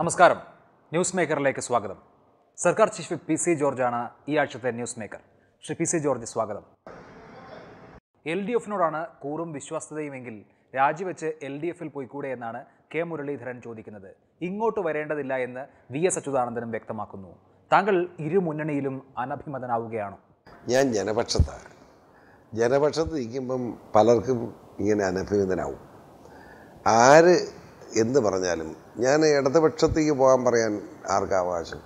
നമസ്കാരം ന്യൂസ് മേക്കറിലേക്ക് സ്വാഗതം സർക്കാർ ചീഫ് വിപ്പ് പി സി ജോർജാണ് ഈ ആഴ്ചത്തെ news maker Shri P C George സ്വാഗതം എൽ ഡി എഫിനോടാണ് കൂറും വിശ്വാസ്യതയുമെങ്കിൽ രാജിവെച്ച് എൽ ഡി എഫിൽ പോയിക്കൂടെ എന്നാണ് കെ മുരളീധരൻ ചോദിക്കുന്നത് ഇങ്ങോട്ട് വരേണ്ടതില്ല എന്ന് വി എസ് അച്യുതാനന്ദനും വ്യക്തമാക്കുന്നു താങ്കൾ ഇരു മുന്നണിയിലും അനഭിമതനാവുകയാണോ ഞാൻ ജനപക്ഷത്താണ് ജനപക്ഷത്ത് നിൽക്കുമ്പം പലർക്കും ഇങ്ങനെ അനഭിമിതനാവും ആര് എന്ത് പറഞ്ഞാലും ഞാൻ ഇടതുപക്ഷത്തേക്ക് പോകാൻ പറയാൻ ആർക്കാ അവകാശം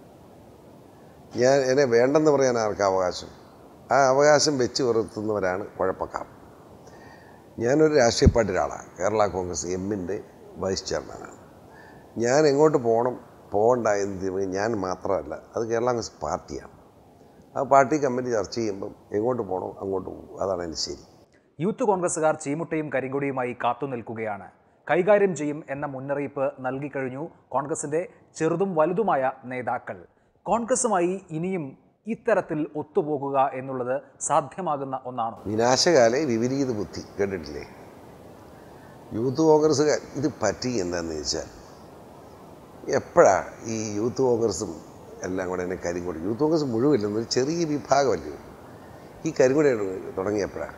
ഞാൻ എന്നെ വേണ്ടെന്ന് പറയാൻ ആർക്കാ അവകാശം ആ അവകാശം വെച്ച് പുലർത്തുന്നവരാണ് കുഴപ്പക്കാർ ഞാനൊരു രാഷ്ട്രീയ പാർട്ടിയുടെ ആളാണ് കേരള കോൺഗ്രസ് എമ്മിൻ്റെ വൈസ് ചെയർമാനാണ് ഞാൻ എങ്ങോട്ട് പോകണം പോകണ്ട എന്ന് തീരുമാനം ഞാൻ മാത്രമല്ല അത് കേരള കോൺഗ്രസ് പാർട്ടിയാണ് ആ പാർട്ടി കമ്മിറ്റി ചർച്ച ചെയ്യുമ്പം എങ്ങോട്ട് പോകണം അങ്ങോട്ട് പോകും അതാണ് എൻ്റെ ശരി യൂത്ത് കോൺഗ്രസുകാർ ചീമുട്ടയും കരിങ്കൊടിയുമായി കാത്തുനിൽക്കുകയാണ് കൈകാര്യം ചെയ്യും എന്ന മുന്നറിയിപ്പ് നൽകിക്കഴിഞ്ഞു കോൺഗ്രസിന്റെ ചെറുതും വലുതുമായ നേതാക്കൾ കോൺഗ്രസുമായി ഇനിയും ഇത്തരത്തിൽ ഒത്തുപോകുക എന്നുള്ളത് സാധ്യമാകുന്ന ഒന്നാണോ വിനാശകാലെ വിപരീത ബുദ്ധി കേട്ടിട്ടില്ലേ യൂത്ത് കോൺഗ്രസ്സുകാർ ഇത് പറ്റി എന്താണെന്ന് ചോദിച്ചാൽ എപ്പോഴാ ഈ യൂത്ത് കോൺഗ്രസും എല്ലാം കൂടെ എന്നെ കരിങ്കൊടി യൂത്ത് കോൺഗ്രസ് മുഴുവൻ ഒരു ചെറിയ വിഭാഗമല്ലേ ഈ കരിങ്കൊടി തുടങ്ങിയപ്പോഴാണ്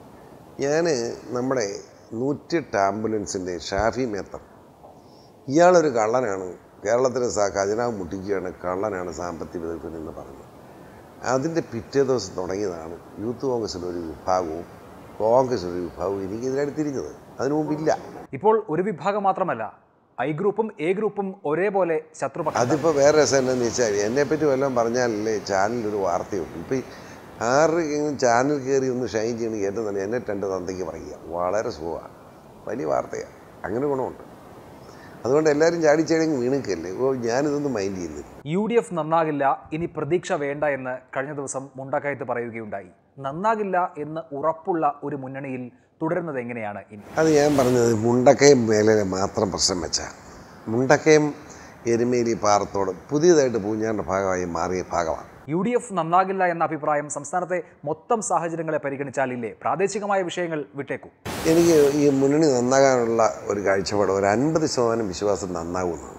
ഞാൻ നമ്മുടെ നൂറ്റെട്ട് ആംബുലൻസിൻ്റെ ഷാഫി മേത്തർ ഇയാളൊരു കള്ളനാണ് കേരളത്തിലെ സാ ഖജനാവ് മുട്ടിക്കുകയാണ് കള്ളനാണ് സാമ്പത്തിക വിദഗ്ധൻ എന്ന് പറഞ്ഞു അതിൻ്റെ പിറ്റേ ദിവസം തുടങ്ങിയതാണ് യൂത്ത് കോൺഗ്രസിൻ്റെ ഒരു വിഭാഗവും കോൺഗ്രസ് ഒരു വിഭാഗവും എനിക്കെതിരായിട്ട് തിരിഞ്ഞത് അതിനു മുമ്പില്ല ഇപ്പോൾ ഒരു വിഭാഗം മാത്രമല്ല ഐ ഗ്രൂപ്പും എ ഗ്രൂപ്പും ഒരേപോലെ ശത്രുപക്ഷം അതിപ്പോൾ വേറെ രസം എന്താണെന്ന് വെച്ചാൽ എന്നെപ്പറ്റി വല്ലതും പറഞ്ഞാലല്ലേ ചാനലിലൊരു വാർത്തയുള്ളൂ ഇപ്പം ഈ ആരെങ്കിലും ചാനൽ കയറി ഒന്ന് ഷൈൻ ചെയ്യണമെങ്കിൽ ഏറ്റവും നല്ല എന്നെ രണ്ട് തന്തയ്ക്ക് പറയുക വളരെ സുഖമാണ് വലിയ വാർത്തയാണ് അങ്ങനെ ഗുണമുണ്ട് അതുകൊണ്ട് എല്ലാവരും ചാടിച്ചേടിങ് വീണിക്കല്ലേ ഓ ഞാനിതൊന്നും മൈൻഡ് ചെയ്യുന്നില്ല യു ഡി എഫ് നന്നാകില്ല ഇനി പ്രതീക്ഷ വേണ്ട എന്ന് കഴിഞ്ഞ ദിവസം മുണ്ടക്കയത്ത് പറയുകയുണ്ടായി നന്നാകില്ല എന്ന് ഉറപ്പുള്ള ഒരു മുന്നണിയിൽ തുടരുന്നത് എങ്ങനെയാണ് ഇനി അത് ഞാൻ പറഞ്ഞത് മുണ്ടക്കയം മേലെ മാത്രം പ്രശ്നം വെച്ചാൽ മുണ്ടക്കയം എരുമേലി പാറത്തോട് പുതിയതായിട്ട് പൂഞ്ഞാറിൻ്റെ ഭാഗമായി മാറിയ ഭാഗമാണ് യു ഡി എഫ് നന്നാകില്ല എന്ന അഭിപ്രായം സംസ്ഥാനത്തെ മൊത്തം സാഹചര്യങ്ങളെ പരിഗണിച്ചാലില്ലേ പ്രാദേശികമായ വിഷയങ്ങൾ വിട്ടേക്കൂ എനിക്ക് ഈ മുന്നണി നന്നാകാനുള്ള ഒരു കാഴ്ചപ്പാട് ഒരു അൻപത് ശതമാനം വിശ്വാസം നന്നാകുമെന്നാണ്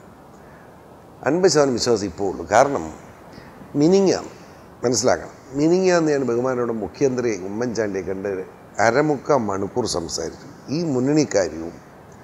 അൻപത് ശതമാനം വിശ്വാസം ഇപ്പോൾ ഉള്ളൂ കാരണം മിനിങ്ങാം മനസ്സിലാക്കണം മിനിങ്ങാന്ന് ഞാൻ ബഹുമാനോട് മുഖ്യമന്ത്രി ഉമ്മൻചാണ്ടിയെ കണ്ട് അരമുക്കാൽ മണിക്കൂർ സംസാരിച്ചു ഈ മുന്നണിക്കാര്യവും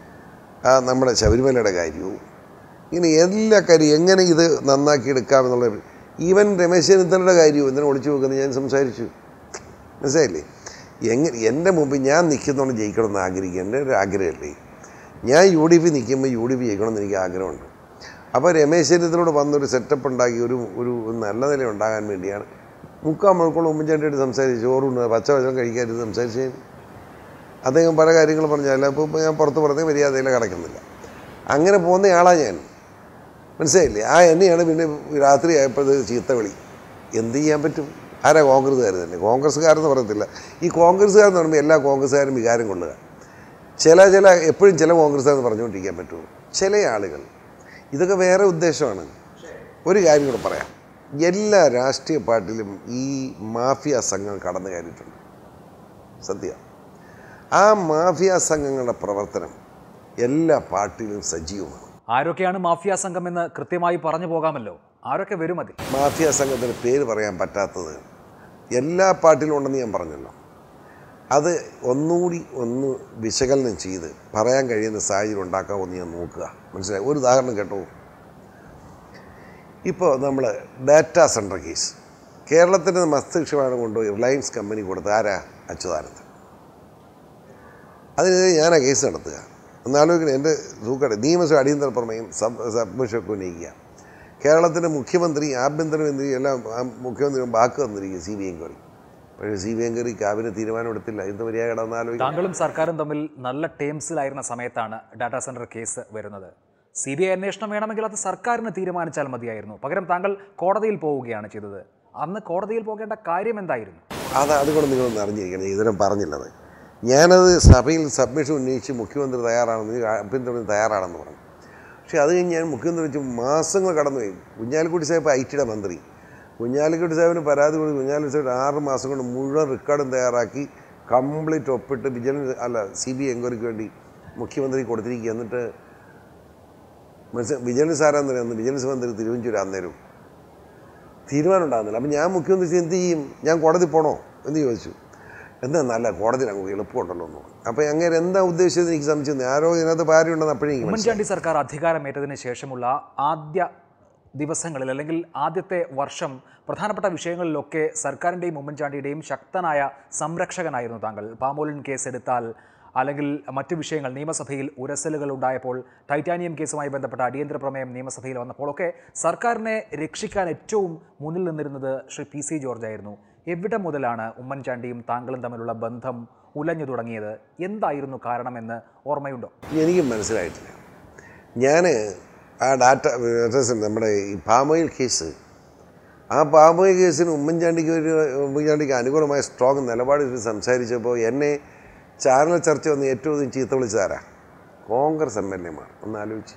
ആ നമ്മുടെ ശബരിമലയുടെ കാര്യവും ഇങ്ങനെ എല്ലാ കാര്യവും എങ്ങനെ ഇത് നന്നാക്കി എടുക്കാമെന്നുള്ള ഈവൻ രമേശ് ചെന്നിത്തലയുടെ കാര്യവും എന്തിനാ ഒളിച്ചു വെക്കുന്നത് ഞാൻ സംസാരിച്ചു മനസ്സിലായില്ലേ എങ്ങനെ എൻ്റെ മുമ്പിൽ ഞാൻ നിൽക്കുന്നതുകൊണ്ട് ജയിക്കണമെന്ന് ആഗ്രഹിക്കുക എൻ്റെ ഒരു ആഗ്രഹമല്ലേ ഞാൻ യു ഡി പി നിൽക്കുമ്പോൾ യു ഡി പി ജയിക്കണമെന്ന് എനിക്ക് ആഗ്രഹമുണ്ട് അപ്പോൾ രമേശ് ചെന്നിത്തലോട് വന്നൊരു സെറ്റപ്പ് ഉണ്ടാക്കി ഒരു ഒരു നല്ല നില ഉണ്ടാകാൻ വേണ്ടിയാണ് മുക്കാൽ മണിക്കൂർ ഉമ്മൻചാണ്ടിയായിട്ട് സംസാരിച്ച് ചോറുണ്ട് പച്ച വെള്ളം കഴിക്കാതിരുന്ന് സംസാരിച്ച് അദ്ദേഹം പല കാര്യങ്ങൾ പറഞ്ഞാൽ അപ്പോൾ ഞാൻ പുറത്ത് പറഞ്ഞ മര്യാദയിൽ കിടക്കുന്നില്ല അങ്ങനെ പോകുന്നയാളാണ് ഞാൻ മനസ്സിലായില്ലേ ആ എന്നെയാണ് പിന്നെ രാത്രി ആയപ്പോൾ ചീത്ത വിളി എന്ത് ചെയ്യാൻ പറ്റും ആരാ കോൺഗ്രസ്സുകാർ തന്നെ കോൺഗ്രസ്സുകാരെന്ന് പറയത്തില്ല ഈ കോൺഗ്രസ്സുകാരെന്ന് പറയുമ്പോൾ എല്ലാ കോൺഗ്രസ്സുകാരും വികാരം കൊള്ളുക ചില ചില എപ്പോഴും ചില കോൺഗ്രസ്സുകാരെന്ന് പറഞ്ഞുകൊണ്ടിരിക്കാൻ പറ്റുമോ ചില ആളുകൾ ഇതൊക്കെ വേറെ ഉദ്ദേശമാണ് ഒരു കാര്യം കൂടെ പറയാം എല്ലാ രാഷ്ട്രീയ പാർട്ടിയിലും ഈ മാഫിയ സംഘം കടന്നു കയറിയിട്ടുണ്ട് സത്യം ആ മാഫിയ സംഘങ്ങളുടെ പ്രവർത്തനം എല്ലാ പാർട്ടിയിലും സജീവമാണ് ആരൊക്കെയാണ് മാഫിയ സംഘം എന്ന് കൃത്യമായി പറഞ്ഞു പോകാമല്ലോ ആരൊക്കെ വരും അതിൽ മാഫിയ സംഘത്തിന് പേര് പറയാൻ പറ്റാത്തത് എല്ലാ പാർട്ടിയിലും ഉണ്ടെന്ന് ഞാൻ പറഞ്ഞല്ലോ അത് ഒന്നുകൂടി ഒന്ന് വിശകലനം ചെയ്ത് പറയാൻ കഴിയുന്ന സാഹചര്യം ഉണ്ടാക്കാമെന്ന് ഞാൻ നോക്കുക മനസ്സിലായി ഒരു ഉദാഹരണം കേട്ടോ ഇപ്പോൾ നമ്മൾ ഡാറ്റാ സെൻറ്റർ കേസ് കേരളത്തിൻ്റെ മസ്തിഷ്കമാണ് കൊണ്ടുപോയി റിലയൻസ് കമ്പനി കൊടുത്ത ആരാ അച്യുതാനന്ദൻ അതിനെതിരെ ഞാൻ ആ കേസ് നടത്തുക എന്നാലോചിക്കണം എൻ്റെ സൂക്കട്ടെ നിയമസഭ അടിയന്തര പ്രമേയം സബ് സബ്മിഷനൊക്കെ ഉന്നയിക്കുക കേരളത്തിൻ്റെ മുഖ്യമന്ത്രി ആഭ്യന്തരമന്ത്രി എല്ലാം ആ മുഖ്യമന്ത്രി വാക്ക് തന്നിരിക്കുക സി ബി എൻക്വയറി പക്ഷേ സി ബി എൻക്വയറി ക്യാബിനെ തീരുമാനമെടുത്തില്ല എന്ത് മര്യാദ കിടന്നാലോചിക്കും താങ്കളും സർക്കാരും തമ്മിൽ നല്ല ടേംസിലായിരുന്ന സമയത്താണ് ഡാറ്റാ സെന്റർ കേസ് വരുന്നത് സി ബി ഐ അന്വേഷണം വേണമെങ്കിൽ അത് സർക്കാരിന് തീരുമാനിച്ചാൽ മതിയായിരുന്നു പകരം താങ്കൾ കോടതിയിൽ പോവുകയാണ് ചെയ്തത് അന്ന് കോടതിയിൽ പോകേണ്ട കാര്യം എന്തായിരുന്നു അത് അതുകൊണ്ട് നിങ്ങളൊന്ന് അറിഞ്ഞിരിക്കണം ഇതിനും പറഞ്ഞില്ലത് ഞാനത് സഭയിൽ സബ്മിഷൻ ഉന്നയിച്ച് മുഖ്യമന്ത്രി തയ്യാറാണെന്ന് ആഭ്യന്തരം തയ്യാറാണെന്ന് പറഞ്ഞു പക്ഷേ അത് കഴിഞ്ഞ് ഞാൻ മുഖ്യമന്ത്രി വെച്ച് മാസങ്ങൾ കടന്നുപോയി കുഞ്ഞാലിക്കുട്ടി സാഹിബ് ഐ ടിയുടെ മന്ത്രി കുഞ്ഞാലിക്കുട്ടി സാഹിബിന് പരാതി കൊടുത്ത് കുഞ്ഞാലിക്കുട്ടി സാഹിബ് ആറ് മാസം കൊണ്ട് മുഴുവൻ റെക്കോർഡും തയ്യാറാക്കി കംപ്ലീറ്റ് ഒപ്പിട്ട് വിജിലൻസ് അല്ല സി ബി ഐ എൻക്വയറിക്ക് വേണ്ടി മുഖ്യമന്ത്രി കൊടുത്തിരിക്കുക എന്നിട്ട് മനസ്സിൽ വിജിലൻസ് ആരാന്ന് അന്ന് വിജിലൻസ് മന്ത്രി തിരുവഞ്ചൂർ അന്നേരം തീരുമാനം ഉണ്ടാകുന്നില്ല അപ്പം ഞാൻ മുഖ്യമന്ത്രി എന്ത് ചെയ്യും ഞാൻ കോടതി പോകണോ എന്ന് ചോദിച്ചു എന്താ നല്ല കോടതിയിൽ അങ്ങ് എളുപ്പമുണ്ടല്ലോ എന്ന് പറഞ്ഞു അപ്പോൾ അങ്ങനെ എന്താ ഉദ്ദേശിച്ചത് എനിക്ക് സംശയം ആരോ ഇതിനകത്ത് ഭാര്യയുണ്ടെന്ന് അപ്പോഴേ എനിക്ക് മനസ്സിലായി. ഉമ്മൻചാണ്ടി സർക്കാർ അധികാരമേറ്റതിന് ശേഷമുള്ള ആദ്യ ദിവസങ്ങളിൽ അല്ലെങ്കിൽ ആദ്യത്തെ വർഷം പ്രധാനപ്പെട്ട വിഷയങ്ങളിലൊക്കെ സർക്കാരിൻ്റെയും ഉമ്മൻചാണ്ടിയുടെയും ശക്തനായ സംരക്ഷകനായിരുന്നു താങ്കൾ പാമോലിൻ കേസ് എടുത്താൽ അല്ലെങ്കിൽ മറ്റു വിഷയങ്ങൾ നിയമസഭയിൽ ഉരസലുകൾ ഉണ്ടായപ്പോൾ ടൈറ്റാനിയം കേസുമായി ബന്ധപ്പെട്ട അടിയന്തര പ്രമേയം നിയമസഭയിൽ വന്നപ്പോഴൊക്കെ സർക്കാരിനെ രക്ഷിക്കാൻ ഏറ്റവും മുന്നിൽ നിന്നിരുന്നത് ശ്രീ പി സി ജോർജ് ആയിരുന്നു എവിടെ മുതലാണ് ഉമ്മൻചാണ്ടിയും താങ്കളും തമ്മിലുള്ള ബന്ധം ഉലഞ്ഞു തുടങ്ങിയത് എന്തായിരുന്നു കാരണമെന്ന് ഓർമ്മയുണ്ടോ എനിക്കും മനസ്സിലായിട്ടില്ല ഞാൻ ആ ഡാറ്റ അഡ്രസ് നമ്മുടെ ഈ പാമോയിൽ കേസ് ആ പാമോയിൽ കേസിന് ഉമ്മൻചാണ്ടിക്ക് ഒരു ഉമ്മൻചാണ്ടിക്ക് അനുകൂലമായ സ്ട്രോങ് നിലപാട് ഇത് സംസാരിച്ചപ്പോൾ എന്നെ ചാനൽ ചർച്ച വന്ന് ഏറ്റവും അധികം ചീത്ത വിളിച്ചതാരാ കോൺഗ്രസ് എം എൽ എമാർ ഒന്ന് ആലോചിച്ച്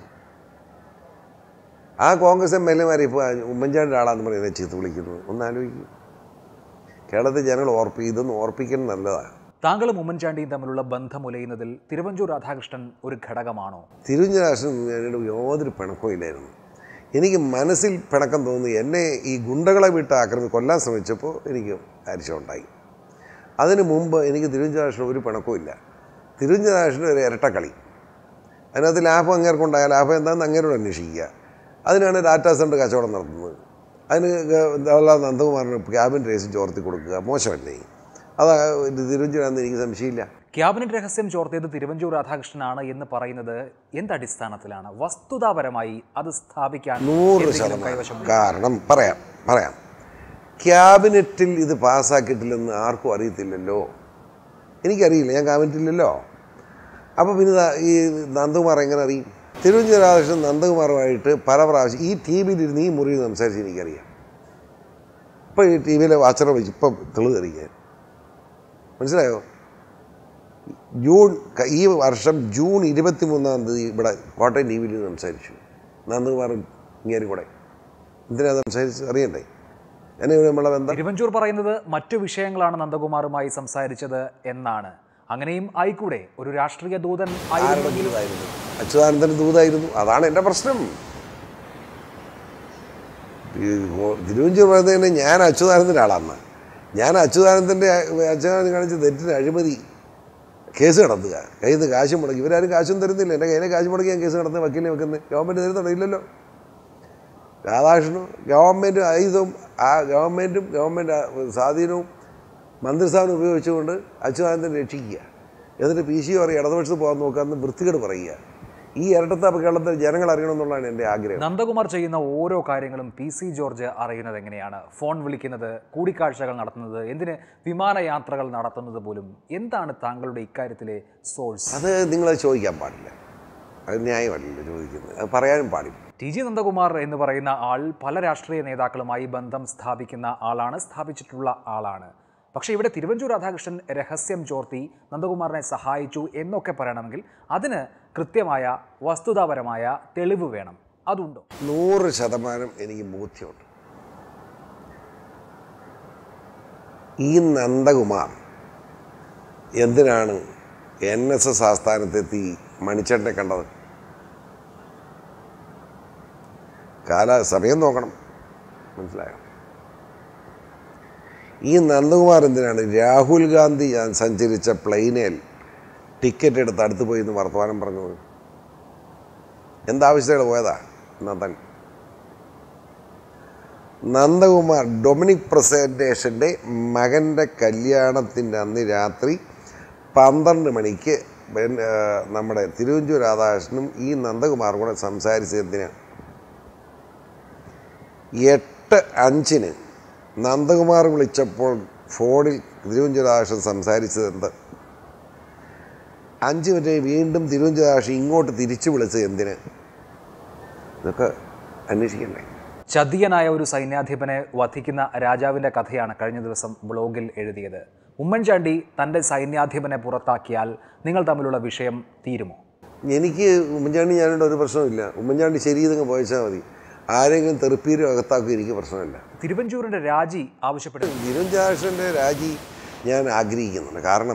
ആ കോൺഗ്രസ് എം എൽ എമാരെ ഇപ്പോൾ ഉമ്മൻചാണ്ടി ആളാന്ന് പറഞ്ഞ് എന്നെ ചീത്ത വിളിക്കുന്നത് ഒന്ന് ആലോചിക്കും കേരളത്തിൽ ജനങ്ങൾ ഓർപ്പി ഇതൊന്നും ഓർപ്പിക്കുന്നത് നല്ലതാണ് താങ്കളും ഉമ്മൻചാണ്ടിയും തമ്മിലുള്ള ബന്ധം ഉലയുന്നതിൽ തിരുവഞ്ചൂർ രാധാകൃഷ്ണൻ ഒരു ഘടകമാണോ തിരുവഞ്ചരാശൻ എന്നോട് യാതൊരു പിണക്കവും ഇല്ലായിരുന്നു എനിക്ക് മനസ്സിൽ പിണക്കം തോന്നി എന്നെ ഈ ഗുണ്ടകളെ വിട്ട് ആക്രമി കൊല്ലാൻ ശ്രമിച്ചപ്പോൾ എനിക്ക് അരിശം ഉണ്ടായി അതിന് മുമ്പ് എനിക്ക് തിരുവഞ്ചരാശന് ഒരു പിണക്കവും ഇല്ല തിരുവഞ്ചരാശന് ഒരു ഇരട്ടക്കളി അതിനകത്ത് ലാഭം അങ്ങേർക്കുണ്ടായ ലാഭം എന്താണെന്ന് അങ്ങേരോട് അന്വേഷിക്കുക അതിനാണ് ഡാറ്റാ സെൻ്റർ കച്ചവടം നടത്തുന്നത് അതിന് ജവഹർലാൽ നന്ദകുമാറിന് ക്യാബിൻ രേസ് ചോർത്തി കൊടുക്കുക മോശമല്ലേ അതാ തിരുവഞ്ചൂരാന്ന് എനിക്ക് സംശയമില്ല ക്യാബിനറ്റ് രഹസ്യം ചോർത്തിയത് തിരുവഞ്ചൂർ രാധാകൃഷ്ണനാണ് എന്ന് പറയുന്നത് എന്തടിസ്ഥാനത്തിലാണ് വസ്തുതാപരമായി അത് സ്ഥാപിക്കാൻ നൂറ് എന്തെങ്കിലും ശതമാനം കൈവശം കാരണം പറയാം പറയാം ക്യാബിനറ്റിൽ ഇത് പാസ്സാക്കിയിട്ടില്ലെന്ന് ആർക്കും അറിയത്തില്ലല്ലോ എനിക്കറിയില്ല ഞാൻ ക്യാബിനറ്റില്ലല്ലോ അപ്പോൾ പിന്നെ ദാ ഈ നന്ദകുമാർ എങ്ങനെ അറിയും തിരുവഞ്ചൂർ രാധാകൃഷ്ണൻ നന്ദകുമാറുമായിട്ട് പല പ്രാവശ്യം ഈ ടി വിയിലിരുന്ന് ഈ മുറിയിൽ സംസാരിച്ച് എനിക്കറിയാം ഇപ്പോൾ ഈ ടി വിയിലെ വാച്ചറ വിളിച്ച് ഇപ്പം തെളിവ് അറിയാൻ മനസ്സിലായോ ജൂൺ ക- ഈ വർഷം ജൂൺ ഇരുപത്തി മൂന്നാം തീയതി ഇവിടെ കോട്ടയം ടി വിയിൽ സംസാരിച്ചു നന്ദകുമാറും ഇങ്ങേരും കൂടെ എന്തിനാ സംസാരിച്ച് അറിയണ്ടേ എന്നെ നമ്മളെ ബന്ധം തിരുവഞ്ചൂർ പറയുന്നത് മറ്റു വിഷയങ്ങളാണ് നന്ദകുമാറുമായി സംസാരിച്ചത് എന്നാണ് അങ്ങനെയും ആയിക്കൂടെ ഒരു രാഷ്ട്രീയ ദൂതൻ ആരുടെ ആയിരുന്നെങ്കിൽ ദൂതായിരുന്നു അച്യുതാനന്ദൻ്റെ ദൂതായിരുന്നു അതാണ് എൻ്റെ പ്രശ്നം ഈ ഗോ- തിരുവഞ്ചൂർ പറയുന്നതിന് ഞാൻ അച്യുതാനന്ദൻ്റെ ആളാണ് ഞാൻ അച്യുതാനന്ദൻ്റെ അച്യുതാനന്ദൻ കാണിച്ച തെറ്റിന് അഴിമതി കേസ് നടത്തുക കയ്യിൽ നിന്ന് കാശും മുടക്കി ഇവരാരും കാശും തരുന്നില്ല എൻ്റെ കയ്യിലെ കാശ് മുടക്കി ഞാൻ കേസ് നടത്തുന്നത് വക്കീലിനെ വെക്കുന്നത് ഗവൺമെൻറ് തരുന്നുണ്ടോ ഇല്ലല്ലോ രാധാകൃഷ്ണനും ഗവൺമെൻറ് ആയുധവും ആ ഗവൺമെൻറ്റും ഗവൺമെൻറ് സ്വാധീനവും മന്ത്രിസ്ഥാനം ഉപയോഗിച്ചുകൊണ്ട് അച്യുതാനന്ദനെ രക്ഷിക്കുക എന്നിട്ട് പി സി പറയും ഇടതുപക്ഷത്ത് പോകാൻ നോക്കാമെന്ന് വൃത്തികേട് പറയുക ഈ ഇരട്ടത്താപ്പ് കേരളത്തിൽ ജനങ്ങൾ അറിയണമെന്നുള്ളതാണ് എൻ്റെ ആഗ്രഹം നന്ദകുമാർ ചെയ്യുന്ന ഓരോ കാര്യങ്ങളും പി സി ജോർജ് അറിയുന്നത് എങ്ങനെയാണ് ഫോൺ വിളിക്കുന്നത് കൂടിക്കാഴ്ചകൾ നടത്തുന്നത് എന്തിന് വിമാനയാത്രകൾ നടത്തുന്നത് പോലും എന്താണ് താങ്കളുടെ ഇക്കാര്യത്തിലെ സോഴ്സ് അത് നിങ്ങളത് ചോദിക്കാൻ പാടില്ല അത് ന്യായമല്ലല്ലോ ചോദിക്കുന്നത് അത് പറയാനും പാടില്ല ടി ജി നന്ദകുമാർ എന്ന് പറയുന്ന ആൾ പല രാഷ്ട്രീയ നേതാക്കളുമായി ബന്ധം സ്ഥാപിക്കുന്ന ആളാണ് സ്ഥാപിച്ചിട്ടുള്ള ആളാണ് പക്ഷേ ഇവിടെ തിരുവഞ്ചൂർ രാധാകൃഷ്ണൻ രഹസ്യം ചോർത്തി നന്ദകുമാറിനെ സഹായിച്ചു എന്നൊക്കെ പറയണമെങ്കിൽ അതിന് കൃത്യമായ വസ്തുതാപരമായ തെളിവ് വേണം അതുണ്ടോ നൂറ് ശതമാനം എനിക്ക് ബോധ്യമുണ്ട് ഈ നന്ദകുമാർ എന്തിനാണ് എൻ എസ് എസ് ആസ്ഥാനത്തെത്തി മണിച്ചേട്ടനെ കണ്ടത് കാല സമയം നോക്കണം മനസ്സിലായോ ഈ നന്ദകുമാർ എന്തിനാണ് രാഹുൽ ഗാന്ധി ഞാൻ സഞ്ചരിച്ച പ്ലെയിനിൽ ടിക്കറ്റ് എടുത്ത് അടുത്ത് പോയി എന്ന് വർത്തമാനം പറഞ്ഞത് എന്താവശ്യത്തോടെ പോയതാ നന്ദൻ നന്ദകുമാർ ഡൊമിനിക് പ്രസന്റേഷൻ്റെ മകൻ്റെ കല്യാണത്തിൻ്റെ അന്ന് രാത്രി പന്ത്രണ്ട് മണിക്ക് ബെൻ- ആ, നമ്മുടെ തിരുവഞ്ചൂർ രാധാകൃഷ്ണനും ഈ നന്ദകുമാറും കൂടെ സംസാരിച്ചത് എന്തിനാണ് എട്ട് അഞ്ചിന് നന്ദകുമാർ വിളിച്ചപ്പോൾ ഫോണിൽ തിരുവഞ്ചൂർ രാധാകൃഷ്ണൻ സംസാരിച്ചത് എന്ത് അഞ്ച് മിനിറ്റ് വീണ്ടും തിരുവഞ്ചൂർ രാധാകൃഷ്ണൻ ഇങ്ങോട്ട് തിരിച്ചു വിളിച്ചത് എന്തിന് ഇതൊക്കെ അന്വേഷിക്കണ്ടേ ചതിയനായ ഒരു സൈന്യാധിപനെ വധിക്കുന്ന രാജാവിൻ്റെ കഥയാണ് കഴിഞ്ഞ ദിവസം ബ്ലോഗിൽ എഴുതിയത് ഉമ്മൻചാണ്ടി തൻ്റെ സൈന്യാധിപനെ പുറത്താക്കിയാൽ നിങ്ങൾ തമ്മിലുള്ള വിഷയം തീരുമോ എനിക്ക് ഉമ്മൻചാണ്ടി ഞാനുണ്ട് ഒരു പ്രശ്നമില്ല ഉമ്മൻചാണ്ടി ശരി ഇതങ്ങ് പോയച്ചാൽ മതി ആരെങ്കിലും തെറുപ്പീരും അകത്താക്കും എനിക്ക് പ്രശ്നമില്ല തിരുവഞ്ചൂരിൻ്റെ രാജി ആവശ്യപ്പെട്ടു നിരഞ്ജാക്ഷൻ്റെ രാജി ഞാൻ ആഗ്രഹിക്കുന്നുണ്ട് കാരണം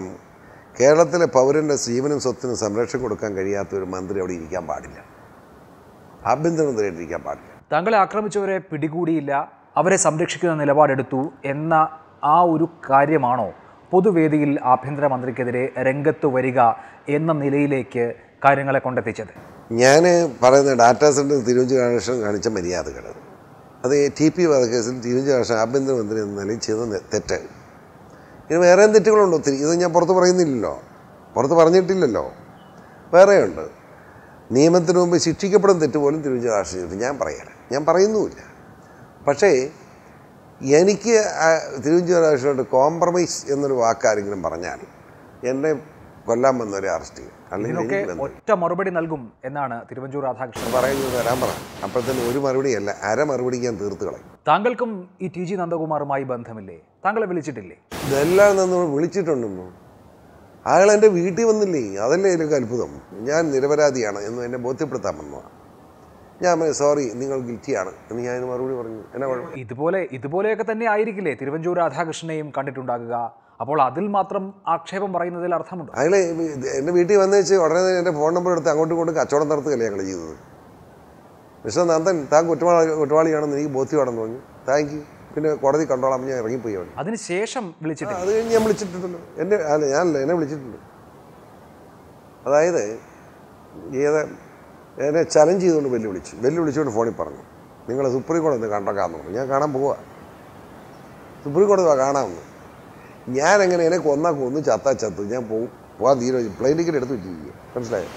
കേരളത്തിലെ പൗരൻ്റെ ജീവനും സ്വത്തിനും സംരക്ഷണം കൊടുക്കാൻ കഴിയാത്ത ഒരു മന്ത്രി അവിടെ ഇരിക്കാൻ പാടില്ല ആഭ്യന്തരമന്ത്രിയായിട്ടിരിക്കാൻ പാടില്ല താങ്കളെ ആക്രമിച്ചവരെ പിടികൂടിയില്ല അവരെ സംരക്ഷിക്കുന്ന നിലപാടെടുത്തു എന്ന ആ ഒരു കാര്യമാണോ പൊതുവേദിയിൽ ആഭ്യന്തരമന്ത്രിക്കെതിരെ രംഗത്ത് വരിക എന്ന നിലയിലേക്ക് കാര്യങ്ങളെ കൊണ്ടെത്തിച്ചത് ഞാൻ പറയുന്ന ഡാറ്റാ സെൻറ്റർ തിരുവഞ്ചി രാധാകൃഷ്ണൻ കാണിച്ച മര്യാദകൾ അത് ടി പി വധക്കേസിൽ തിരുവഞ്ചി രാധാകൃഷ്ണൻ ആഭ്യന്തരമന്ത്രി എന്ന നിലയിൽ ചെയ്ത നെ- തെറ്റ് ഇനി വേറെയും തെറ്റുകളുണ്ട് ഒത്തിരി ഇത് ഞാൻ പുറത്ത് പറയുന്നില്ലല്ലോ പുറത്ത് പറഞ്ഞിട്ടില്ലല്ലോ വേറെയുണ്ട് നിയമത്തിന് മുമ്പ് ശിക്ഷിക്കപ്പെടുന്ന തെറ്റ് പോലും തിരുവഞ്ചി രാധാകൃഷ്ണൻ ചെയ്തിട്ട് ഞാൻ പറയാൻ ഞാൻ പറയുന്നുമില്ല പക്ഷേ എനിക്ക് ആ തിരുവഞ്ചി രാധാകൃഷ്ണനോട് കോംപ്രമൈസ് എന്നൊരു വാക്കാരെങ്കിലും പറഞ്ഞാൽ എന്നെ കൊല്ലാൻ വന്നവരെ അറസ്റ്റ് ചെയ്യും അല്ലെങ്കിൽ ഇതിനൊക്കെ എനിക്ക് ബന്ധം ഒറ്റ മറുപടി നൽകും എന്നാണ് തിരുവഞ്ചൂർ രാധാകൃഷ്ണൻ പറയുന്നത് തരാൻ പറ അപ്പോഴത്തേന് ഒരു മറുപടിയല്ല അര മറുപടി ഞാൻ തീർത്ത് കളയും താങ്കൾക്കും ഈ ടി ജി നന്ദകുമാറുമായി ബന്ധമില്ലേ താങ്കളെ വിളിച്ചിട്ടില്ലേ ഇതെല്ലാം നമ്മൾ വിളിച്ചിട്ടുണ്ടെന്നു അയാൾ എൻ്റെ വീട്ടിൽ വന്നില്ലേ അതല്ലേ എനിക്ക് അത്ഭുതം ഞാൻ നിരപരാധിയാണ് എന്ന് എന്നെ ബോധ്യപ്പെടുത്താൻ വന്നതാണ് ഞാൻ സോറി നിങ്ങൾ ഗിൽറ്റിയാണ് എന്ന് ഞാൻ അതിന് മറുപടി പറഞ്ഞു എന്നാ കുഴപ്പം ഇതുപോലെ ഇതുപോലെയൊക്കെ തന്നെ ആയിരിക്കില്ലേ തിരുവഞ്ചൂർ രാധാകൃഷ്ണനെയും കണ്ടിട്ടുണ്ടാകുക അപ്പോൾ അതിൽ മാത്രം ആക്ഷേപം പറയുന്നതിൽ അർത്ഥമുണ്ടോ അയാൾ എൻ്റെ വീട്ടിൽ വന്നു വെച്ച് ഉടനെ തന്നെ എൻ്റെ ഫോൺ നമ്പർ എടുത്ത് അങ്ങോട്ടും ഇങ്ങോട്ടും കച്ചവടം നടത്തുകയല്ലേ ഞങ്ങൾ ചെയ്തത് മിസ്റ്റർ നന്ദൻ താൻ കുറ്റവാളി കുറ്റവാളിയാണെന്ന് എനിക്ക് ബോധ്യമാണെന്ന് പറഞ്ഞു താങ്ക് യു പിന്നെ കോടതി കണ്ടോളാം ഞാൻ ഇറങ്ങിപ്പോയി അവിടെ അതിനുശേഷം വിളിച്ചിട്ടില്ല അത് കഴിഞ്ഞ് ഞാൻ വിളിച്ചിട്ടുണ്ടല്ലോ എന്നെ അല്ല ഞാനല്ല എന്നെ വിളിച്ചിട്ടുണ്ട് അതായത് ഏത് എന്നെ ചലഞ്ച് ചെയ്തുകൊണ്ട് വെല്ലുവിളിച്ചു വെല്ലുവിളിച്ചുകൊണ്ട് ഫോണിൽ പറഞ്ഞു നിങ്ങൾ സുപ്രീം കോടതി ഒന്ന് കണ്ടേക്കാന്ന് പറഞ്ഞു ഞാൻ കാണാൻ പോവാ സുപ്രീം കോടതി വാ കാണാമെന്ന് ഞാൻ എങ്ങനെ എന്നെ കൊന്നാ കൊന്നു ചത്താ ചത്തു ഞാൻ പോവും പോവാൻ തീരെ പ്ലെയിൻ ടിക്കറ്റ് എടുത്ത് വെച്ചിരിക്കുക മനസ്സിലായോ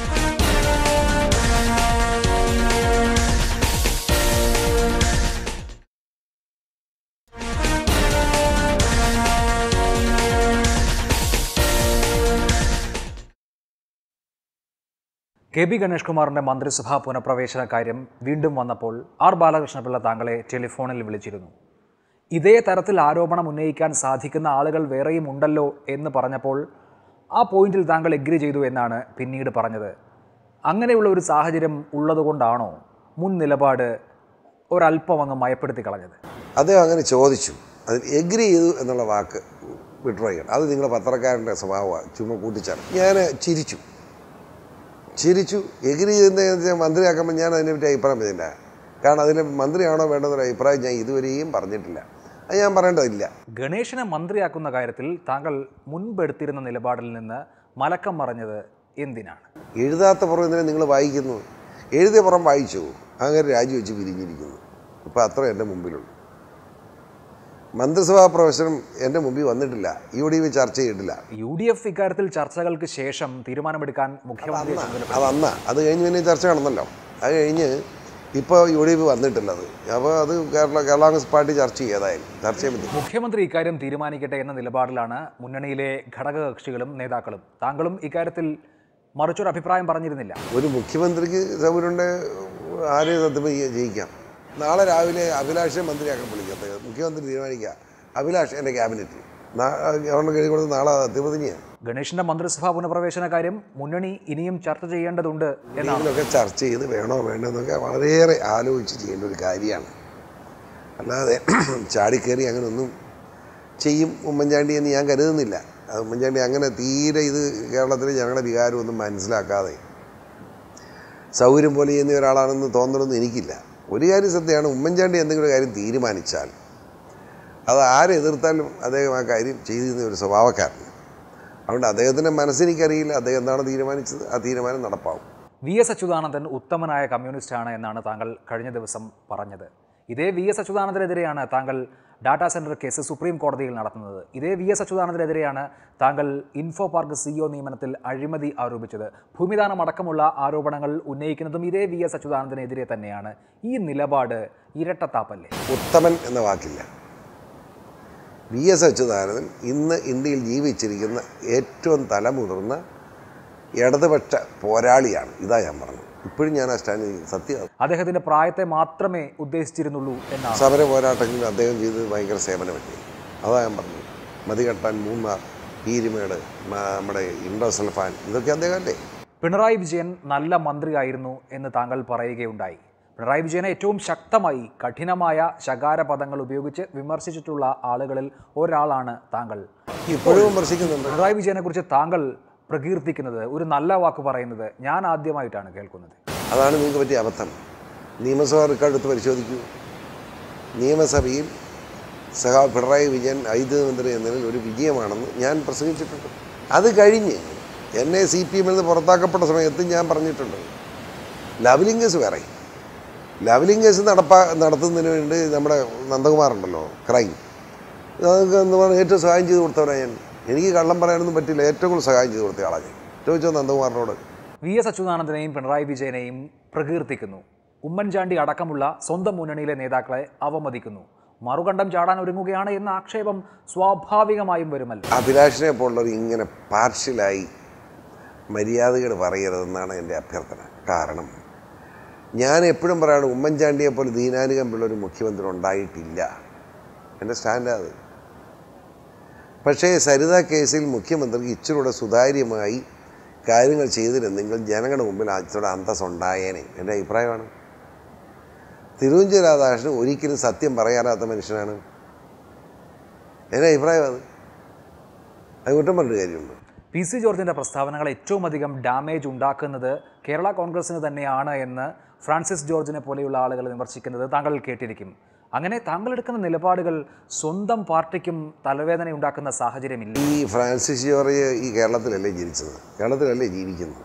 കെ ബി ഗണേഷ് കുമാറിന്റെ മന്ത്രിസഭാ പുനഃപ്രവേശന കാര്യം വീണ്ടും വന്നപ്പോൾ ആർ ബാലകൃഷ്ണപിള്ള താങ്കളെ ടെലിഫോണിൽ വിളിച്ചിരുന്നു ഇതേ തരത്തിൽ ആരോപണം ഉന്നയിക്കാൻ സാധിക്കുന്ന ആളുകൾ വേറെയും ഉണ്ടല്ലോ എന്ന് പറഞ്ഞപ്പോൾ ആ പോയിന്റിൽ താങ്കൾ എഗ്രി ചെയ്തു എന്നാണ് പിന്നീട് പറഞ്ഞത് അങ്ങനെയുള്ള ഒരു സാഹചര്യം ഉള്ളതുകൊണ്ടാണോ മുൻ നിലപാട് ഒരല്പം അങ്ങ് മയപ്പെടുത്തി കളഞ്ഞത് അദ്ദേഹം അങ്ങനെ ചോദിച്ചു അതിൽ എഗ്രി ചെയ്തു എന്നുള്ള വാക്ക് വിഡ്രോ ചെയ്യണം അത് നിങ്ങളുടെ പത്രക്കാരൻ്റെ സ്വഭാവമാണ് ചുമ്മാ കൂട്ടിച്ചാണ് ഞാൻ ചിരിച്ചു ചിരിച്ചു എഗ്രി ചെയ്തതിൻ്റെ മന്ത്രിയാക്കുമ്പോൾ ഞാൻ അതിനെപ്പറ്റി അഭിപ്രായം പറഞ്ഞില്ല കാരണം അതിന് മന്ത്രിയാണോ വേണ്ടെന്നൊരു അഭിപ്രായം ഞാൻ ഇതുവരെയും പറഞ്ഞിട്ടില്ല അത് ഞാൻ പറയേണ്ടതില്ല ഗണേശനെ മന്ത്രിയാക്കുന്ന കാര്യത്തിൽ താങ്കൾ മുൻപെടുത്തിരുന്ന നിലപാടിൽ നിന്ന് മലക്കം മറഞ്ഞത് എന്തിനാണ് എഴുതാത്ത പുറം എന്തിനാ നിങ്ങൾ വായിക്കുന്നു എഴുതിയ പുറം വായിച്ചു അങ്ങനെ രാജിവെച്ച് പിരിഞ്ഞിരിക്കുന്നു ഇപ്പോൾ അത്ര എൻ്റെ മുമ്പിലുള്ളൂ മന്ത്രിസഭാ പ്രവേശനം എൻ്റെ മുമ്പിൽ വന്നിട്ടില്ല യു ഡി വി ചർച്ച ചെയ്തിട്ടില്ല യു ഡി എഫ് ഇക്കാര്യത്തിൽ ചർച്ചകൾക്ക് ശേഷം തീരുമാനമെടുക്കാൻ മുഖ്യമന്ത്രി ചുമതല അത് അന്ന അത് കഴിഞ്ഞ് പിന്നെ ചർച്ച നടന്നല്ലോ അത് കഴിഞ്ഞ് ഇപ്പോൾ യു ഡി എഫ് വന്നിട്ടുള്ളത് അപ്പോൾ അത് കേരള കേരള കോൺഗ്രസ് പാർട്ടി ചർച്ച ചെയ്തായാലും ചർച്ച ചെയ്യാൻ പറ്റും മുഖ്യമന്ത്രി ഇക്കാര്യം തീരുമാനിക്കട്ടെ എന്ന നിലപാടിലാണ് മുന്നണിയിലെ ഘടകകക്ഷികളും നേതാക്കളും താങ്കളും ഇക്കാര്യത്തിൽ മറിച്ചൊരു അഭിപ്രായം പറഞ്ഞിരുന്നില്ല ഒരു മുഖ്യമന്ത്രിക്ക് സൗകര്യമുണ്ട് ആരെയും സത്യം ജയിക്കാം നാളെ രാവിലെ അഭിലാഷെ മന്ത്രിയാക്കാൻ വിളിക്കാം അദ്ദേഹം മുഖ്യമന്ത്രി തീരുമാനിക്കുക അഭിലാഷ് എൻ്റെ ക്യാബിനറ്റിൽ ഗവർണർ കഴുകി കൊടുത്ത് നാളെ സത്യപ്രതിജ്ഞയാണ് ഗണേഷിന്റെ മന്ത്രിസഭാ പുനഃപ്രവേശന കാര്യം മുന്നണി ഇനിയും ചർച്ച ചെയ്യേണ്ടതുണ്ട് എന്നാണ് ഇതിലൊക്കെ ചർച്ച ചെയ്ത് വേണോ വേണ്ടോ എന്നൊക്കെ വളരെയേറെ ആലോചിച്ച് ചെയ്യേണ്ട ഒരു കാര്യമാണ് അല്ലാതെ ചാടിക്കയറി അങ്ങനെ ഒന്നും ചെയ്യും ഉമ്മൻചാണ്ടി എന്ന് ഞാൻ കരുതുന്നില്ല അത് ഉമ്മൻചാണ്ടി അങ്ങനെ തീരെ ഇത് കേരളത്തിലെ ഞങ്ങളുടെ വികാരമൊന്നും മനസ്സിലാക്കാതെ സൗകര്യം പോലെ ചെയ്യുന്ന ഒരാളാണെന്ന് തോന്നലൊന്നും എനിക്കില്ല ഒരു കാര്യം സത്യമാണ് ഉമ്മൻചാണ്ടി എന്തെങ്കിലും ഒരു കാര്യം തീരുമാനിച്ചാൽ അത് ആരെതിർത്താലും അദ്ദേഹം ആ കാര്യം ചെയ്തിരുന്ന ഒരു സ്വഭാവക്കാരൻ അതുകൊണ്ട് അദ്ദേഹത്തിൻ്റെ മനസ്സെനിക്കറിയില്ല അദ്ദേഹം എന്താണ് തീരുമാനിച്ചത് ആ തീരുമാനം നടപ്പാവും വി എസ് അച്യുതാനന്ദൻ ഉത്തമനായ കമ്മ്യൂണിസ്റ്റാണ് എന്നാണ് താങ്കൾ കഴിഞ്ഞ ദിവസം പറഞ്ഞത് ഇതേ വി എസ് അച്യുതാനന്ദനെതിരെയാണ് താങ്കൾ ഡാറ്റാ സെൻറ്റർ കേസ് സുപ്രീം കോടതിയിൽ നടത്തുന്നത് ഇതേ വി എസ് അച്യുതാനന്ദനെതിരെയാണ് താങ്കൾ ഇൻഫോ പാർക്ക് സിഇഒ നിയമനത്തിൽ അഴിമതി ആരോപിച്ചത് ഭൂമിദാനം അടക്കമുള്ള ആരോപണങ്ങൾ ഉന്നയിക്കുന്നതും ഇതേ വി എസ് അച്യുതാനന്ദനെതിരെ തന്നെയാണ് ഈ നിലപാട് ഇരട്ടത്താപ്പല്ലേ ഉത്തമൻ എന്ന വാക്കില്ല വി എസ് അച്യുതാനന്ദൻ ഇന്ന് ഇന്ത്യയിൽ ജീവിച്ചിരിക്കുന്ന ഏറ്റവും തലമുതിർന്ന ഇടതുപക്ഷ പോരാളിയാണ് ഇതാ ഞാൻ പറഞ്ഞത് ഇപ്പോഴും ഞാൻ ആ സ്റ്റാൻഡ് സത്യം അദ്ദേഹത്തിൻ്റെ പ്രായത്തെ മാത്രമേ ഉദ്ദേശിച്ചിരുന്നുള്ളൂ എന്നാണ് സമര പോരാട്ടങ്ങളിൽ അദ്ദേഹം ചെയ്തത് ഭയങ്കര സേവനമല്ലേ അതാ ഞാൻ പറഞ്ഞത് മതികെട്ടാൻ മൂന്നാർ പീരുമേട് മ- നമ്മുടെ ഇൻഡോസൽഫാൻ ഇതൊക്കെ അദ്ദേഹം അല്ലേ പിണറായി വിജയൻ നല്ല മന്ത്രിയായിരുന്നു എന്ന് താങ്കൾ പറയുകയുണ്ടായി പിണറായി വിജയനെ ഏറ്റവും ശക്തമായി കഠിനമായ ശകാര പദങ്ങൾ ഉപയോഗിച്ച് വിമർശിച്ചിട്ടുള്ള ആളുകളിൽ ഒരാളാണ് താങ്കൾ ഇപ്പോഴും വിമർശിക്കുന്നുണ്ട് പിണറായി വിജയനെക്കുറിച്ച് താങ്കൾ പ്രകീർത്തിക്കുന്നത് ഒരു നല്ല വാക്ക് പറയുന്നത് ഞാൻ ആദ്യമായിട്ടാണ് കേൾക്കുന്നത് അതാണ് നിങ്ങൾക്ക് പറ്റിയ അബദ്ധം നിയമസഭാ റെക്കോർഡ് എടുത്ത് പരിശോധിക്കൂ നിയമസഭയിൽ സഹാ പിണറായി വിജയൻ ഐദ്യമന്ത്രി എന്നതിൽ ഒരു വിജയമാണെന്ന് ഞാൻ പ്രസംഗിച്ചിട്ടുണ്ട് അത് കഴിഞ്ഞ് എന്നെ സി പി എമ്മിൽ നിന്ന് പുറത്താക്കപ്പെട്ട സമയത്ത് ഞാൻ പറഞ്ഞിട്ടുണ്ട് ലവ്ലിംഗ് കേസ് വേറെ ലവ്ലിംഗ് കേസ് നടപ്പാ നടത്തുന്നതിന് വേണ്ടി നമ്മുടെ നന്ദകുമാറുണ്ടല്ലോ ക്രൈം അതൊക്കെ എന്ന് പറഞ്ഞാൽ ഏറ്റവും സഹായം ചെയ്ത് കൊടുത്തവരാണ് ഞാൻ എനിക്ക് കള്ളം പറയാനൊന്നും പറ്റില്ല ഏറ്റവും കൂടുതൽ സഹായം ചെയ്ത് കൊടുത്ത ആളാണ് ഞാൻ ചോദിച്ചോ നന്ദകുമാറിനോട് വി എസ് അച്യുതാനന്ദനെയും പിണറായി വിജയനെയും പ്രകീർത്തിക്കുന്നു ഉമ്മൻചാണ്ടി അടക്കമുള്ള സ്വന്തം മുന്നണിയിലെ നേതാക്കളെ അവമതിക്കുന്നു മറുകണ്ഠം ചാടാൻ ഒരുങ്ങുകയാണ് എന്ന ആക്ഷേപം സ്വാഭാവികമായും വരുമല്ലോ അഭിലാഷിനെ പോലുള്ളവർ ഇങ്ങനെ പാർഷ്യലായി മര്യാദകൾ പറയരുതെന്നാണ് എൻ്റെ അഭ്യർത്ഥന കാരണം ഞാൻ എപ്പോഴും പറയാണ് ഉമ്മൻചാണ്ടിയെ പോലെ ദീനാനുകമ്പുള്ള ഒരു മുഖ്യമന്ത്രി ഉണ്ടായിട്ടില്ല എൻ്റെ സ്റ്റാൻഡ് അത് പക്ഷേ സരിത കേസിൽ മുഖ്യമന്ത്രിക്ക് ഇച്ചിരൂടെ സുതാര്യമായി കാര്യങ്ങൾ ചെയ്തിരുന്നെങ്കിൽ ജനങ്ങളുടെ മുമ്പിൽ അച്ചിരൂടെ അന്തസ് ഉണ്ടായേനെ എൻ്റെ അഭിപ്രായമാണ് തിരുവഞ്ചൂർ രാധാകൃഷ്ണൻ ഒരിക്കലും സത്യം പറയാനാത്ത മനുഷ്യനാണ് എൻ്റെ അഭിപ്രായം അത് അത് കുറ്റം പറഞ്ഞിട്ട് കാര്യമുണ്ട് പി സി ജോർജിൻ്റെ പ്രസ്താവനകൾ ഏറ്റവും അധികം ഡാമേജ് ഉണ്ടാക്കുന്നത് കേരള കോൺഗ്രസിന് തന്നെയാണ് എന്ന് ഫ്രാൻസിസ് ജോർജിനെ പോലെയുള്ള ആളുകൾ വിമർശിക്കുന്നത് താങ്കൾ കേട്ടിരിക്കും അങ്ങനെ താങ്കൾ എടുക്കുന്ന നിലപാടുകൾ സ്വന്തം പാർട്ടിക്കും തലവേദന ഉണ്ടാക്കുന്ന സാഹചര്യമില്ല ഈ ഫ്രാൻസിസ് ജോർജ് ഈ കേരളത്തിലല്ലേ ജനിച്ചത് കേരളത്തിലല്ലേ ജീവിക്കുന്നത്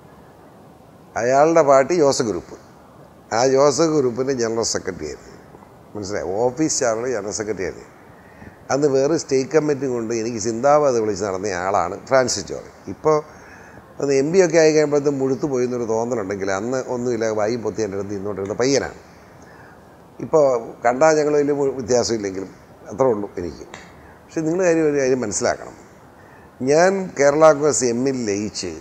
അയാളുടെ പാർട്ടി ജോസഫ് ഗ്രൂപ്പ് ആ ജോസഫ് ഗ്രൂപ്പിൻ്റെ ജനറൽ സെക്രട്ടറി ആയിരുന്നു മനസ്സിലായി ഓഫീസ് ചാർജ് ജനറൽ സെക്രട്ടറി ആയിരുന്നു അന്ന് വേറെ സ്റ്റേറ്റ് കമ്മിറ്റി കൊണ്ട് എനിക്ക് ചിന്താബാധ വിളിച്ച് നടന്ന ആളാണ് ഫ്രാൻസിസ് ജോർജ് ഇപ്പോൾ ഒന്ന് എം പി ഒക്കെ ആയി കഴിയുമ്പോഴത്തേക്കും മുഴുത്തു പോയി എന്നൊരു തോന്നലുണ്ടെങ്കിൽ അന്ന് ഒന്നുമില്ല വായി പൊത്തി എൻ്റെ അടുത്ത് ഇന്നോട്ടിരുന്ന പയ്യനാണ് ഇപ്പോൾ കണ്ടാൽ ഞങ്ങൾ വലിയ വ്യത്യാസമില്ലെങ്കിലും അത്രേ ഉള്ളൂ എനിക്ക് പക്ഷെ നിങ്ങൾ കാര്യം ഒരു കാര്യം മനസ്സിലാക്കണം ഞാൻ കേരള കോൺഗ്രസ് എമ്മിൽ ലയിച്ച്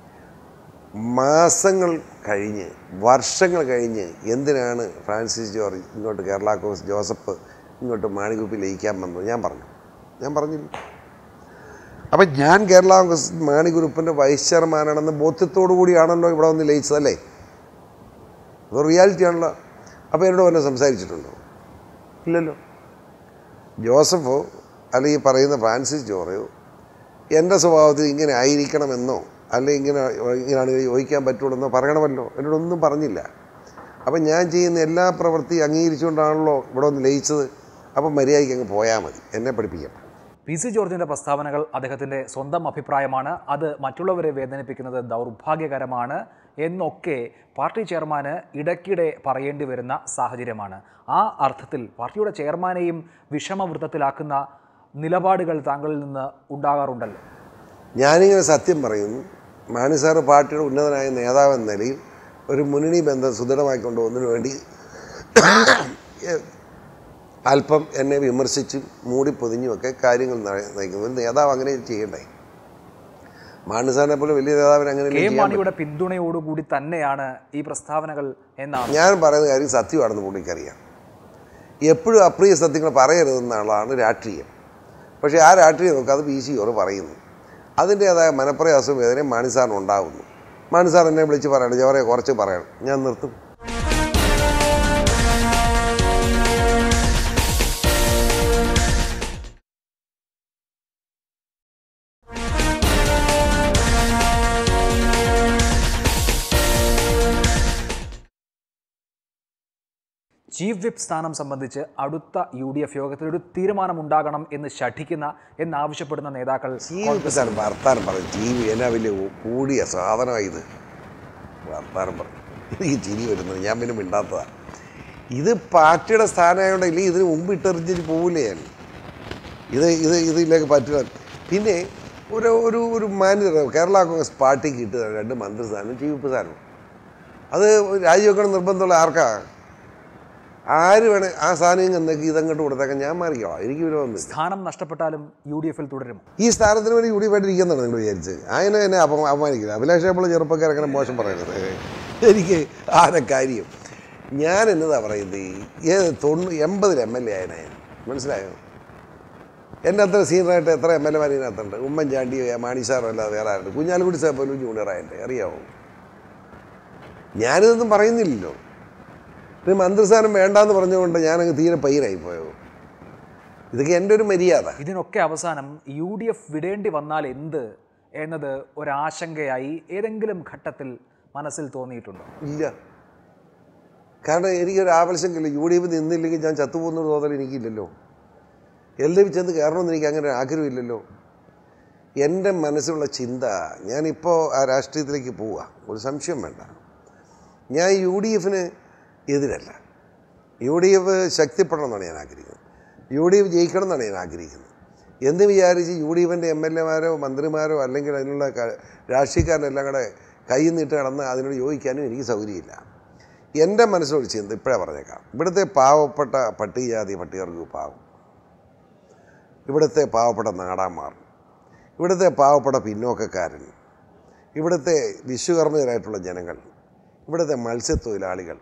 മാസങ്ങൾ കഴിഞ്ഞ് വർഷങ്ങൾ കഴിഞ്ഞ് എന്തിനാണ് ഫ്രാൻസിസ് ജോർജ് ഇങ്ങോട്ട് കേരള കോൺഗ്രസ് ജോസഫ് ഇങ്ങോട്ട് മാണിക്കുപ്പി ലയിക്കാൻ വന്നത് ഞാൻ പറഞ്ഞു ഞാൻ പറഞ്ഞില്ല അപ്പം ഞാൻ കേരള കോൺഗ്രസ് മാണി ഗ്രൂപ്പിൻ്റെ വൈസ് ചെയർമാനാണെന്ന ബോധ്യത്തോടു കൂടിയാണല്ലോ ഇവിടെ വന്ന് ലയിച്ചതല്ലേ അത് റിയാലിറ്റി ആണല്ലോ അപ്പോൾ എന്നോട് വന്നെ സംസാരിച്ചിട്ടുണ്ടോ ഇല്ലല്ലോ ജോസഫോ അല്ലെങ്കിൽ ഈ പറയുന്ന ഫ്രാൻസിസ് ജോറയോ എൻ്റെ സ്വഭാവത്തിൽ ഇങ്ങനെ ആയിരിക്കണമെന്നോ അല്ലെങ്കിൽ ഇങ്ങനെ ഇങ്ങനെയാണ് യോജിക്കാൻ പറ്റുള്ളൂ പറയണമല്ലോ എന്നോടൊന്നും പറഞ്ഞില്ല അപ്പം ഞാൻ ചെയ്യുന്ന എല്ലാ പ്രവൃത്തി അംഗീകരിച്ചുകൊണ്ടാണല്ലോ ഇവിടെ ഒന്ന് ലയിച്ചത് അപ്പം മര്യാദയ്ക്ക് അങ്ങ് പോയാൽ മതി എന്നെ പഠിപ്പിക്കാം പി സി ജോർജിൻ്റെ പ്രസ്താവനകൾ അദ്ദേഹത്തിൻ്റെ സ്വന്തം അഭിപ്രായമാണ് അത് മറ്റുള്ളവരെ വേദനിപ്പിക്കുന്നത് ദൗർഭാഗ്യകരമാണ് എന്നൊക്കെ പാർട്ടി ചെയർമാന് ഇടയ്ക്കിടെ പറയേണ്ടി വരുന്ന സാഹചര്യമാണ് ആ അർത്ഥത്തിൽ പാർട്ടിയുടെ ചെയർമാനെയും വിഷമവൃത്തത്തിലാക്കുന്ന നിലപാടുകൾ താങ്കളിൽ നിന്ന് ഉണ്ടാകാറുണ്ടല്ലോ ഞാനിങ്ങനെ സത്യം പറയുന്നു മാണി സാറ് പാർട്ടിയുടെ ഉന്നതനായ നേതാവ് എന്ന നിലയിൽ ഒരു മുന്നണി ബന്ധം സുദൃഢമാക്കിക്കൊണ്ട് ഒന്നിനു വേണ്ടി അല്പം എന്നെ വിമർശിച്ചും മൂടി പൊതിഞ്ഞുമൊക്കെ കാര്യങ്ങൾ നയ- നയിക്കുന്നു ഒരു നേതാവ് അങ്ങനെ ചെയ്യണ്ടേ മാണി സാറിനെ പോലെ വലിയ നേതാവിന് അങ്ങനെ കെ എം മാണിയുടെ പിന്തുണയോടുകൂടി തന്നെയാണ് ഈ പ്രസ്താവനകൾ എന്നാണ് ഞാൻ പറയുന്ന കാര്യം സത്യമാണെന്ന് പുള്ളിക്കറിയാം എപ്പോഴും അപ്രിയ സത്യങ്ങൾ പറയരുതെന്നുള്ളതാണ് രാഷ്ട്രീയം പക്ഷേ ആ രാഷ്ട്രീയം നോക്കുക അത് പി സി ഓർ പറയുന്നു അതിൻ്റേതായ മനപ്രയാസവും വേദനയും മാണിസാറിന് ഉണ്ടാകുന്നു മാണിസാർ എന്നെ വിളിച്ച് പറയണം ജവറെ കുറച്ച് പറയണം ഞാൻ നിർത്തും ചീഫ് വിപ്പ് സ്ഥാനം സംബന്ധിച്ച് അടുത്ത യു ഡി എഫ് യോഗത്തിൽ ഒരു തീരുമാനമുണ്ടാകണം എന്ന് ശഠിക്കുന്ന എന്നാവശ്യപ്പെടുന്ന നേതാക്കൾ ജീവി സാർ വർത്താനം പറയും ജീവി എന്നാ വലിയ കൂടിയ സാധനമാണ് ഇത് വർത്താനം പറയും എനിക്ക് ചിരി വരുന്നത് ഞാൻ പിന്നെ മിണ്ടാത്തതാ ഇത് പാർട്ടിയുടെ സ്ഥാനമായതുകൊണ്ട് ഇല്ലെങ്കിൽ ഇതിന് മുമ്പ് ഇട്ടെറിഞ്ഞിട്ട് പോവില്ലേ ഞാൻ ഇത് ഇത് ഇതിലേക്ക് പറ്റുക പിന്നെ ഒരു ഒരു ഒരു മാനേജർ കേരള കോൺഗ്രസ് പാർട്ടിക്ക് കിട്ടുക രണ്ട് മന്ത്രിസ്ഥാനവും ചീഫ് വിപ്പ് സ്ഥാനവും അത് രാജിവെക്കണം നിർബന്ധമുള്ള ആർക്കാ ആര് വേണേ ആ സ്ഥാനം എന്നൊക്കെ ഇതങ്ങോട്ട് കൊടുത്തേക്കാൻ ഞാൻ മാറിക്കോളാം എനിക്ക് വിരോധമൊന്നുമില്ല സ്ഥാനം നഷ്ടപ്പെട്ടാലും യു ഡി എഫിൽ തുടരും ഈ സ്ഥാനത്തിന് വേണ്ടി യു ഡി എഫ് ആയിട്ടിരിക്കുന്നതാണ് നിങ്ങൾ വിചാരിച്ച് അതിനെ എന്നെ അപ അപമാനിക്കില്ല അഭിലാഷ് നമ്മൾ ചെറുപ്പക്കാരങ്ങനെ മോശം പറയരുത് എനിക്ക് ആരെ കാര്യം ഞാൻ എന്നതാ പറയുന്നത് ഈ ഏത് തൊണ്ണൂ എൺപതിൽ എം എൽ എ ആയന ഞാൻ മനസ്സിലായോ എൻ്റെ അത്ര സീനിയറായിട്ട് എത്ര എം എൽ എമാർ ഇതിനകത്തുണ്ട് ഉമ്മൻചാണ്ടി മാണി സാറോ അല്ലാതെ വേറെ ആരുണ്ട് കുഞ്ഞാലിക്കുടി സാർ പോലും ജൂനിയറായിട്ട് അറിയാമോ ഞാനിതൊന്നും പറയുന്നില്ലല്ലോ ഒരു മന്ത്രിസ്ഥാനം വേണ്ടാന്ന് പറഞ്ഞുകൊണ്ട് ഞാനങ്ങ് തീരെ പയ്യനായി പോയോ ഇതൊക്കെ എൻ്റെ ഒരു മര്യാദ ഇതിനൊക്കെ അവസാനം യു ഡി എഫ് വിടേണ്ടി വന്നാൽ എന്ത് എന്നത് ഒരാശങ്കയായി ഏതെങ്കിലും ഘട്ടത്തിൽ മനസ്സിൽ തോന്നിയിട്ടുണ്ടോ ഇല്ല കാരണം എനിക്കൊരു ആവശ്യമില്ല യു ഡി എഫ് നിന്നില്ലെങ്കിൽ ഞാൻ ചത്തുപോകുന്ന തോന്നൽ എനിക്കില്ലല്ലോ എൽ ഡി എഫ് ചെന്ന് കയറണമെന്ന് എനിക്ക് അങ്ങനെ ആഗ്രഹമില്ലല്ലോ എൻ്റെ മനസ്സിലുള്ള ചിന്ത ഞാനിപ്പോൾ ആ രാഷ്ട്രീയത്തിലേക്ക് പോവുക ഒരു സംശയം വേണ്ട ഞാൻ യു ഡി എഫിന് എതിരല്ല യു ഡി എഫ് ശക്തിപ്പെടണമെന്നാണ് ഞാൻ ആഗ്രഹിക്കുന്നത് യു ഡി എഫ് ജയിക്കണം എന്നാണ് ഞാൻ ആഗ്രഹിക്കുന്നത് എന്ന് വിചാരിച്ച് യു ഡി എഫിൻ്റെ എം എൽ എമാരോ മന്ത്രിമാരോ അല്ലെങ്കിൽ അതിനുള്ള ക- രാഷ്ട്രീയക്കാരെല്ലാം കൂടെ കൈ നീട്ട് കടന്ന് അതിനോട് യോജിക്കാനും എനിക്ക് സൗകര്യമില്ല എൻ്റെ മനസ്സിലൊരു ചിന്ത ഇപ്പോഴേ പറഞ്ഞേക്കാം ഇവിടുത്തെ പാവപ്പെട്ട പട്ടികജാതി പട്ടികർക്ക് പാവം ഇവിടുത്തെ പാവപ്പെട്ട നാടാന്മാർ ഇവിടുത്തെ പാവപ്പെട്ട പിന്നോക്കക്കാരൻ ഇവിടുത്തെ വിശ്വകർമ്മികരായിട്ടുള്ള ജനങ്ങൾ ഇവിടുത്തെ മത്സ്യത്തൊഴിലാളികൾ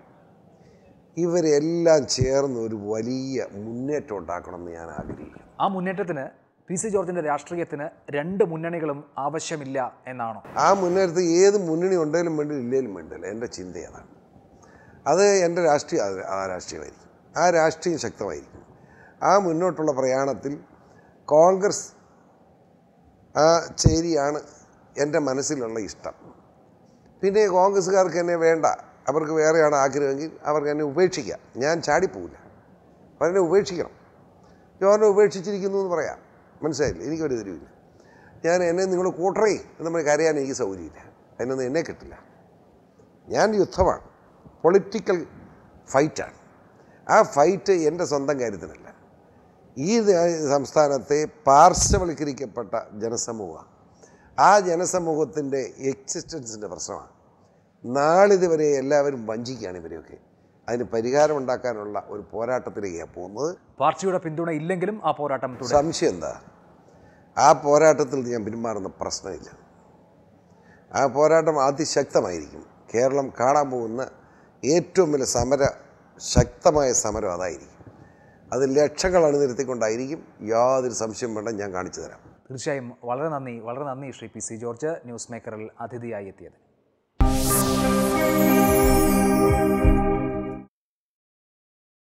ഇവരെല്ലാം ചേർന്ന് ഒരു വലിയ മുന്നേറ്റം ഉണ്ടാക്കണമെന്ന് ഞാൻ ആഗ്രഹിക്കുന്നു ആ മുന്നേറ്റത്തിന് പി സി ജോർജിൻ്റെ രാഷ്ട്രീയത്തിന് രണ്ട് മുന്നണികളും ആവശ്യമില്ല എന്നാണോ ആ മുന്നേറ്റത്ത് ഏത് മുന്നണി ഉണ്ടെങ്കിലും വേണ്ടി ഇല്ലെങ്കിലും വേണ്ടില്ല എൻ്റെ ചിന്ത അതാണ് അത് എൻ്റെ രാഷ്ട്രീയ ആ- ആ രാഷ്ട്രീയമായിരിക്കും ആ രാഷ്ട്രീയം ശക്തമായിരിക്കും ആ മുന്നോട്ടുള്ള പ്രയാണത്തിൽ കോൺഗ്രസ് ആ ചേരിയാണ് എൻ്റെ മനസ്സിലുള്ള ഇഷ്ടം പിന്നെ കോൺഗ്രസ്സുകാർക്ക് എന്നെ വേണ്ട അവർക്ക് വേറെയാണ് ആഗ്രഹമെങ്കിൽ അവർക്ക് എന്നെ ഉപേക്ഷിക്കാം ഞാൻ ചാടിപ്പോവില്ല അവരെന്നെ ഉപേക്ഷിക്കണം ജോറിനെ ഉപേക്ഷിച്ചിരിക്കുന്നു എന്ന് പറയാം മനസ്സിലായില്ല എനിക്കൊരു എതിരുമില്ല ഞാൻ എന്നെ നിങ്ങൾ കൂട്ടറേ എന്ന് നമ്മൾ കരയാൻ എനിക്ക് സൗകര്യമില്ല അതിനൊന്നും എന്നെ കിട്ടില്ല ഞാൻ യുദ്ധമാണ് പൊളിറ്റിക്കൽ ഫൈറ്റാണ് ആ ഫൈറ്റ് എൻ്റെ സ്വന്തം കാര്യത്തിനല്ല ഈ രാ- സംസ്ഥാനത്തെ പാർശ്വവൽക്കരിക്കപ്പെട്ട ജനസമൂഹമാണ് ആ ജനസമൂഹത്തിൻ്റെ എക്സിസ്റ്റൻസിൻ്റെ പ്രശ്നമാണ് നാളിതുവരെ എല്ലാവരും വഞ്ചിക്കുകയാണ് ഇവരെയൊക്കെ അതിന് പരിഹാരം ഉണ്ടാക്കാനുള്ള ഒരു പോരാട്ടത്തിലേക്കാണ് പോകുന്നത് പാർട്ടിയുടെ പിന്തുണ ഇല്ലെങ്കിലും ആ പോരാട്ടം തുടരും സംശയം എന്താ ആ പോരാട്ടത്തിൽ ഞാൻ പിന്മാറുന്ന പ്രശ്നമില്ല ആ പോരാട്ടം അതിശക്തമായിരിക്കും കേരളം കാണാൻ പോകുന്ന ഏറ്റവും വലിയ സമര ശക്തമായ സമരം അതായിരിക്കും അത് ലക്ഷങ്ങൾ അണിനിരത്തിക്കൊണ്ടായിരിക്കും യാതൊരു സംശയം വേണ്ട ഞാൻ കാണിച്ചു തരാം തീർച്ചയായും വളരെ നന്ദി വളരെ നന്ദി Shri P C George news മേക്കറിൽ അതിഥിയായി എത്തിയത്